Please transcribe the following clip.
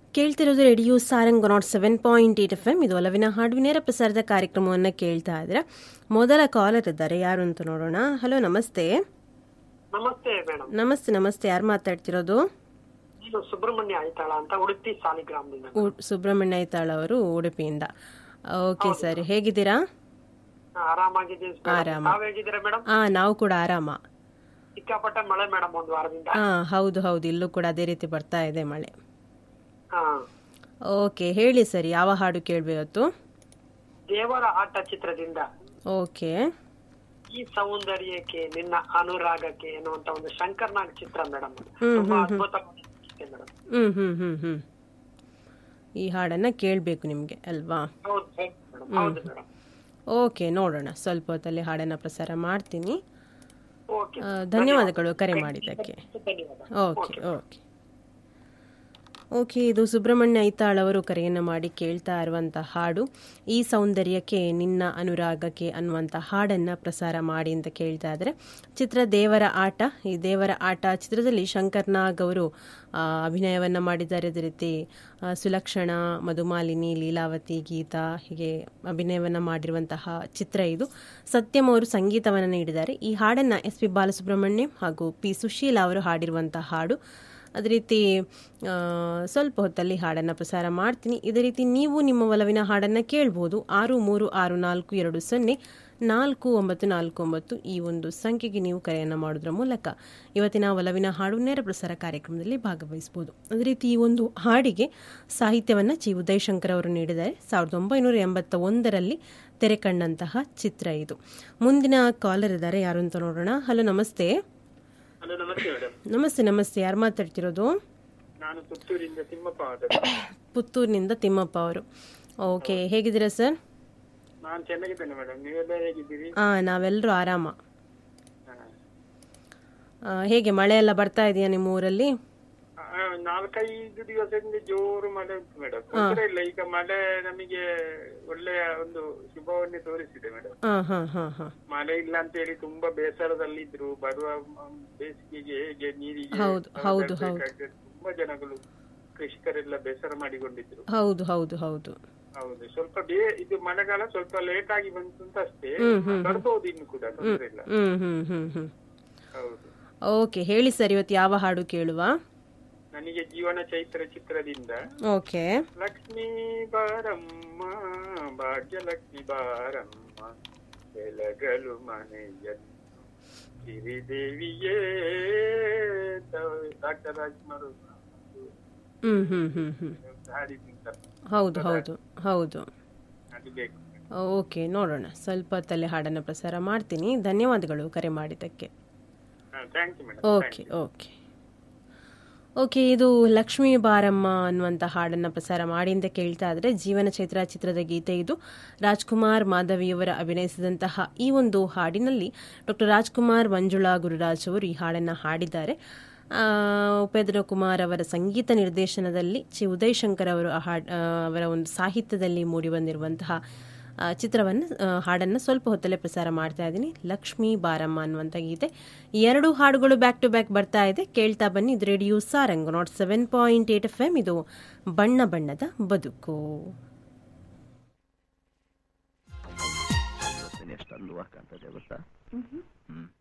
ಕೇಳ್ತಿರೋದು radio Sarang nought seven point eight F M ಇದು ಒಲವಿನ ಹಾಡು ನೇರ ಪ್ರಸಾರದ ಕಾರ್ಯಕ್ರಮವನ್ನು ಕೇಳ್ತಾ ಇದ್ರೆ ಮೊದಲ ಕಾಲರ್ ಇದ್ದಾರೆ ಯಾರು ಅಂತ ನೋಡೋಣ ಹಲೋ ನಮಸ್ತೆ ನಮಸ್ತೆ ಮೇಡಮ್ ನಮಸ್ತೆ ನಮಸ್ತೆ ಯಾರು ಮಾತಾಡ್ತಿರೋದು ಇದು ಸುಬ್ರಹ್ಮಣ್ಯ ಐತಾಳ ಅಂತ ಉಡುಪಿ ಸಾಲಿಗ್ರಾಮದಿಂದ ಉ- ಸುಬ್ರಹ್ಮಣ್ಯ ಐತಾಳ್ ಅವರು ಉಡುಪಿಯಿಂದ ಓಕೆ ಸರ್ ಹೇಗಿದ್ದೀರಾ ಆರಾಮಾಗಿದ್ದೀನಿ ಆರಾಮ. ತಾವ್ ಹೇಗಿದ್ದೀರಾ ಮೇಡಮ್ ಆ ನಾವು ಕೂಡ ಆರಾಮ ಸಿಕ್ಕಾಪಟ್ಟೆ ಮಳೆ ಮೇಡಮ್ ಒಂದ್ ವಾರದಿಂದ ಹಾ ಹೌದು ಹೌದು ಇಲ್ಲೂ ಕೂಡ ಅದೇ ರೀತಿ ಬರ್ತಾ ಇದೆ ಮಳೆ ಹಾ ಓಕೆ ಹೇಳಿ ಸರ್ ಯಾವ ಹಾಡು ಕೇಳಬೇಕತ್ತು ದೇವರ ಆಟ ಚಿತ್ರದಿಂದ ಓಕೆ ಈ ಸೌಂದರ್ಯಕ್ಕೆ ನಿನ್ನ ಅನುರಾಗಕ್ಕೆ ಎನ್ನುವಂತ ಒಂದು ಶಂಕರ್ನಾಗ್ ಚಿತ್ರ ಮೇಡಮ್ ಹ್ಮ್, ತುಂಬಾ ಅದ್ಭುತವಾಗಿದೆ ಮೇಡಮ್ ಹ್ಮ್ ಹ್ಮ್ ಹ್ಮ್ ಹ್ಮ್ ಈ ಹಾಡನ್ನ ಕೇಳಬೇಕು ನಿಮಗೆ ಅಲ್ವಾ ಹೌದು ಮೇಡಮ್ ಹೌದು ಮೇಡಮ್ ಓಕೆ ನೋಡೋಣ ಸ್ವಲ್ಪ ಹೊತ್ತಲ್ಲಿ ಹಾಡನ್ನ ಪ್ರಸಾರ ಮಾಡ್ತೀನಿ ಓಕೆ ಆ, ಧನ್ಯವಾದಗಳು ಕರೆ ಮಾಡಿದ್ದಕ್ಕೆ ಧನ್ಯವಾದ ಓಕೆ ಓಕೆ ಓಕೆ ಇದು ಸುಬ್ರಹ್ಮಣ್ಯ ಐತಾಳ್ ಅವರು ಕರೆಯನ್ನು ಮಾಡಿ ಕೇಳ್ತಾ ಇರುವಂಥ ಹಾಡು ಈ ಸೌಂದರ್ಯಕ್ಕೆ ನಿನ್ನ ಅನುರಾಗಕ್ಕೆ ಅನ್ನುವಂಥ ಹಾಡನ್ನು ಪ್ರಸಾರ ಮಾಡಿ ಅಂತ ಕೇಳ್ತಾ ಇದ್ದಾರೆ ಚಿತ್ರ ದೇವರ ಆಟ ಈ ದೇವರ ಆಟ ಚಿತ್ರದಲ್ಲಿ ಶಂಕರ್ ನಾಗ್ ಅವರು ಆ, ಅಭಿನಯವನ್ನು ಮಾಡಿದ್ದಾರೆ ಅದೇ ರೀತಿ ಆ, ಸುಲಕ್ಷಣ ಮಧುಮಾಲಿನಿ ಲೀಲಾವತಿ ಗೀತಾ ಹೀಗೆ ಅಭಿನಯವನ್ನು ಮಾಡಿರುವಂತಹ ಚಿತ್ರ ಇದು ಸತ್ಯಂ ಅವರು ಸಂಗೀತವನ್ನು ನೀಡಿದ್ದಾರೆ ಈ ಹಾಡನ್ನು ಎಸ್ ಪಿ ಬಾಲಸುಬ್ರಹ್ಮಣ್ಯಂ ಹಾಗೂ ಪಿ ಸುಶೀಲಾ ಅವರು ಹಾಡಿರುವಂತಹ ಹಾಡು ಅದೇ ರೀತಿ ಆ, ಸ್ವಲ್ಪ ಹೊತ್ತಲ್ಲಿ ಹಾಡನ್ನು ಪ್ರಸಾರ ಮಾಡ್ತೀನಿ ಇದೇ ರೀತಿ ನೀವು ನಿಮ್ಮ ಒಲವಿನ ಹಾಡನ್ನು ಕೇಳ್ಬೋದು ಆರು ಮೂರು ಆರು ನಾಲ್ಕು ಎರಡು ಸೊನ್ನೆ ನಾಲ್ಕು ಒಂಬತ್ತು ನಾಲ್ಕು ಒಂಬತ್ತು ಈ ಒಂದು ಸಂಖ್ಯೆಗೆ ನೀವು ಕರೆಯನ್ನು ಮಾಡೋದ್ರ ಮೂಲಕ ಇವತ್ತಿನ ಒಲವಿನ ಹಾಡು ನೇರ ಪ್ರಸಾರ ಕಾರ್ಯಕ್ರಮದಲ್ಲಿ ಭಾಗವಹಿಸಬಹುದು ಅದೇ ರೀತಿ ಈ ಒಂದು ಹಾಡಿಗೆ ಸಾಹಿತ್ಯವನ್ನು ಜಿ ಉದಯಶಂಕರ್ ಅವರು ನೀಡಿದ್ದಾರೆ ಸಾವಿರದ ಒಂಬೈನೂರ ಎಂಬತ್ತ ಒಂದರಲ್ಲಿ ತೆರೆ ಕಂಡಂತಹ ಚಿತ್ರ ಇದು ಮುಂದಿನ ಕಾಲರ್ ಇದ್ದಾರೆ ಯಾರು ಅಂತ ನೋಡೋಣ ಹಲೋ ನಮಸ್ತೆ ಹಲೋ ನಮಸ್ತೆ ಮೇಡಮ್ ನಮಸ್ತೆ ನಮಸ್ತೆ ಯಾರು ಮಾತಾಡ್ತಿರೋದು ನಾನು ಪುತ್ತೂರಿಂದ ತಿಮ್ಮಪ್ಪ ಪುತ್ತೂರಿನಿಂದ ತಿಮ್ಮಪ್ಪ ಅವರು ಓಕೆ ಹೇಗಿದ್ದೀರಾ ಸರ್ ನಾನು ಚೆನ್ನಾಗಿದ್ದೇನೆ ಮೇಡಮ್ ನೀವೆಲ್ಲ ಹೇಗಿದ್ದೀರಿ ಹಾಂ ನಾವೆಲ್ಲರೂ ಆರಾಮ ಆ, ಹೇಗೆ ಮಳೆ ಎಲ್ಲ ಬರ್ತಾ ಇದೆಯಾ ನಿಮ್ಮ ಊರಲ್ಲಿ ಆ, ನಾಲ್ಕೈದು ದಿವಸದಿಂದ ಜೋರು ಮಳೆ ಉಂಟು ಮೇಡಮ್ ತೊಂದರೆ ಇಲ್ಲ ಈಗ ಮಳೆ ನಮಗೆ ಒಳ್ಳೆಯ ಒಂದು ಶುಭವನ್ನೇ ತೋರಿಸಿದೆ ಮೇಡಮ್ ಹಾಂ ಹಾಂ ಹಾಂ ಹಾಂ ಮಳೆ ಇಲ್ಲ ಅಂತ ಹೇಳಿ ತುಂಬಾ ಬೇಸರದಲ್ಲಿದ್ರು ಬರುವ ಮ್, ಬೇಸಿಗೆಗೆ ಹೇಗೆ ನೀರಿಗೆ ಹೌದು, ಹೌದು, ಹೌದು. ಬೇಕಾಗ್ತದೆ. ತುಂಬಾ ಜನಗಳು ಕೃಷಿಕರೆಲ್ಲ ಬೇಸರ ಮಾಡಿಕೊಂಡಿದ್ರು ಹೌದು ಹೌದು ಹೌದು ಹೌದು ಸ್ವಲ್ಪ ಬೇ ಇದು ಮಳೆಗಾಲ ಸ್ವಲ್ಪ ಲೇಟ್ ಆಗಿ ಬಂತು ಅಂತ ಅಷ್ಟೇ ಬರ್ಬೋದು ಇನ್ನು ಕೂಡ ತೊಂದರೆ ಇಲ್ಲ ಹ್ಞೂ ಹ್ಞೂ ಹ್ಞೂ ಹ್ಞೂ ಹೌದು ಓಕೆ ಹೇಳಿ ಸರ್ ಇವತ್ತು ಯಾವ ಹಾಡು ಕೇಳುವ ನನಗೆ ಜೀವನ ಚೈತ್ರ ಚಿತ್ರದಿಂದ ಓಕೆ ಲಕ್ಷ್ಮೀ ಬಾರಮ್ಮ ಭಾಗ್ಯಲಕ್ಷ್ಮಿ ಬಾರಮ್ಮ ಬೆಳಗಲು ಮನೆಯನ್ನು ಸಿರಿದೇವಿಯೇ ಡಾಕ್ಟರ್ ರಾಜ್ಕುಮಾರ್ ಹ್ಞೂ ಹ್ಞೂ ಹ್ಞೂ ಹ್ಞೂ ಹಾಡಿದ್ದಂತ ಹೌದು ಹೌದು ಹೌದು ಅದು ಬೇಕು ಓಕೆ ನೋಡೋಣ ಸ್ವಲ್ಪ ಹೊತ್ತಲ್ಲಿ ಹಾಡನ್ನು ಪ್ರಸಾರ ಮಾಡ್ತೀನಿ ಧನ್ಯವಾದಗಳು ಕರೆ ಮಾಡಿದ್ದಕ್ಕೆ thank you madam okay okay okay ಇದು ಲಕ್ಷ್ಮೀ ಬಾರಮ್ಮ ಅನ್ನುವಂಥ ಹಾಡನ್ನು ಪ್ರಸಾರ ಮಾಡಿ ಅಂತ ಕೇಳ್ತಾ ಇದ್ರೆ ಜೀವನ ಚೈತ್ರ ಚಿತ್ರದ ಗೀತೆ ಇದು ರಾಜ್ಕುಮಾರ್ ಮಾಧವಿಯವರ ಅಭಿನಯಿಸಿದಂತಹ ಈ ಒಂದು ಹಾಡಿನಲ್ಲಿ ಡಾಕ್ಟರ್ ರಾಜ್ಕುಮಾರ್ ಮಂಜುಳಾ ಗುರುರಾಜ್ ಅವರು ಈ ಹಾಡನ್ನು ಹಾಡಿದ್ದಾರೆ ಆ, ಉಪೇಂದ್ರ ಕುಮಾರ್ ಅವರ ಸಂಗೀತ ನಿರ್ದೇಶನದಲ್ಲಿ ಚಿ ಉದಯ್ ಶಂಕರ್ ಅವರು ಆ ಹಾಡ್ ಆ, ಅವರ ಒಂದು ಸಾಹಿತ್ಯದಲ್ಲಿ ಮೂಡಿಬಂದಿರುವಂತಹ ಆ, ಚಿತ್ರವನ್ನು ಆ, ಹಾಡನ್ನು ಸ್ವಲ್ಪ ಹೊತ್ತಲ್ಲೇ ಪ್ರಸಾರ ಮಾಡ್ತಾ ಇದ್ದೀನಿ ಲಕ್ಷ್ಮೀ ಬಾರಮ್ಮ ಅನ್ನುವಂಥ ಗೀತೆ ಈ ಎರಡು ಹಾಡುಗಳು ಬ್ಯಾಕ್ ಟು ಬ್ಯಾಕ್ ಬರ್ತಾ ಇದೆ ಕೇಳ್ತಾ ಬನ್ನಿ ಇದು radio Sarang nought seven point eight F M ಇದು ಬಣ್ಣ ಬಣ್ಣದ ಬದುಕು ಇವತ್ತಿನ ಎಷ್ಟು ಅಂದವಾಗಿ ಕಾಣ್ತದೆ ಗೊತ್ತಾ ಹ್ಮ್